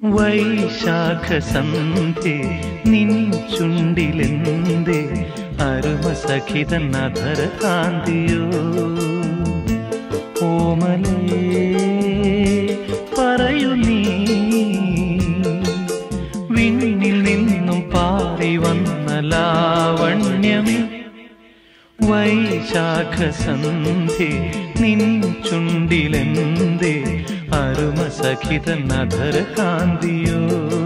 വൈശാഖ സന്ധ്യ നിൻ ചുണ്ടിലെന്തേ അരുമ സഖിതൻ അധര കാന്തിയോ ഓമലേ പറയൂ നീ വിണ്ണിൽ നിന്നും പാറി വന്ന ലാവണ്യമേ വൈശാഖ സന്ധ്യ നിൻ ചുണ്ടിലെന്തേ അരുമ സഖിതൻ അധര കാന്തിയോ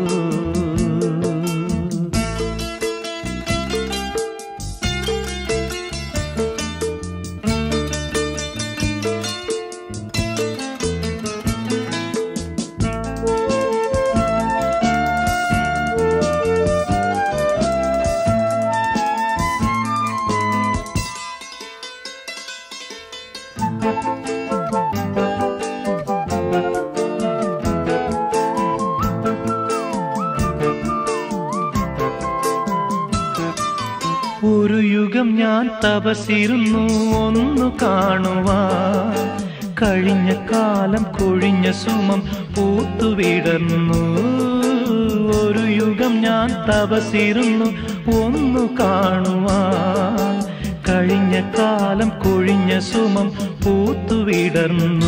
ഒരു യുഗം ഞാൻ തപസിരുന്നു ഒന്നു കാണുവാൻ കഴിഞ്ഞ കാലം കൊഴിഞ്ഞ സുമം പൂത്തുവിടർന്നു ഒരു യുഗം ഞാൻ തപസിരുന്നു ഒന്നു കാണുവാൻ കഴിഞ്ഞ കാലം കൊഴിഞ്ഞ സുമം പൂത്തുവിടർന്നു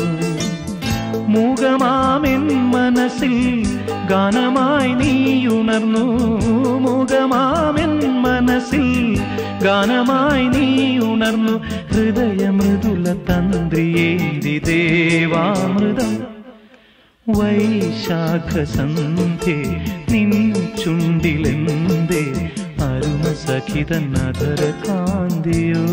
മുഖമാമെൻ മനസ്സിൽ ഗാനമായി നീ ഉണർന്നു മുഖമാമെൻ മനസ്സിൽ ഗാനമായി നീ ഉണർന്നു ഹൃദയമൃദുല തന്ത്രിയേന്തി ദേവാമൃതം വൈശാഖ സന്ധ്യ നിൻ ചുണ്ടിലെന്തേ അരുമ സഖിതൻ അധര കാന്തിയോ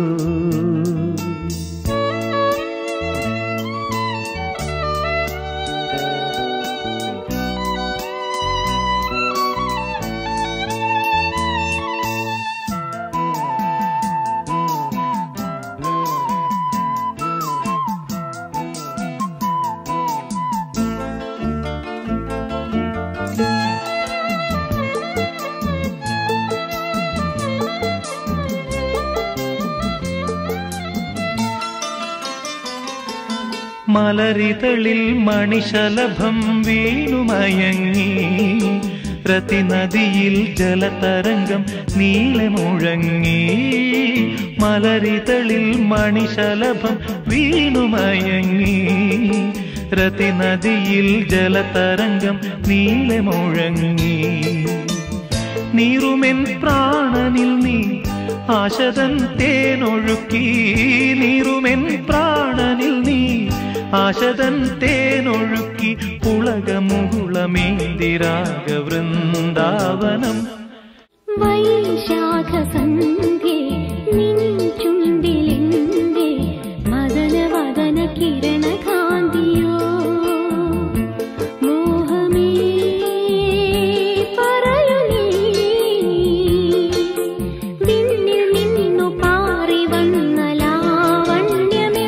മലരിതളിൽ മണിശലഭം വീണുമയങ്ങി രതിനദിയിൽ ജലതരംഗം നീളെ മുഴങ്ങി മലരിതളിൽ മണിശലഭം വീണുമയങ്ങി രതിനദിയിൽ ജലതരംഗം നീളെ മുഴങ്ങി നീറുമെൻ പ്രാണനിൽ നീ ആശതൻ തേനൊഴുക്കി നീറുമെൻ പ്രാണനിൽ നീ ആശതൻ തേനൊഴുക്കി പുളകമുകുളമേന്തിരാഗ വൃന്ദാവനം വൈശാഖ സന്ധ്യേ നിൻ ചുണ്ടിലെന്തേ മദനവദന കിരണകാന്തിയോ മോഹമേ പറയൂ നീ വിണ്ണിൽ നിന്നു പാറി വന്ന ലാവണ്യമേ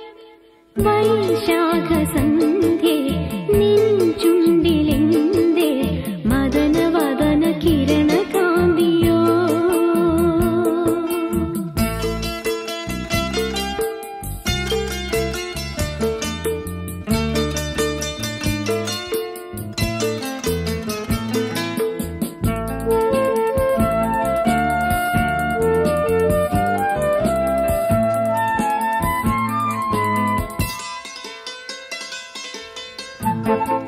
വൈശാഖ സന്ധ്യേ നിൻ ചുണ്ടിലെന്തേ മദനവദന കിരണകാന്തിയോ ും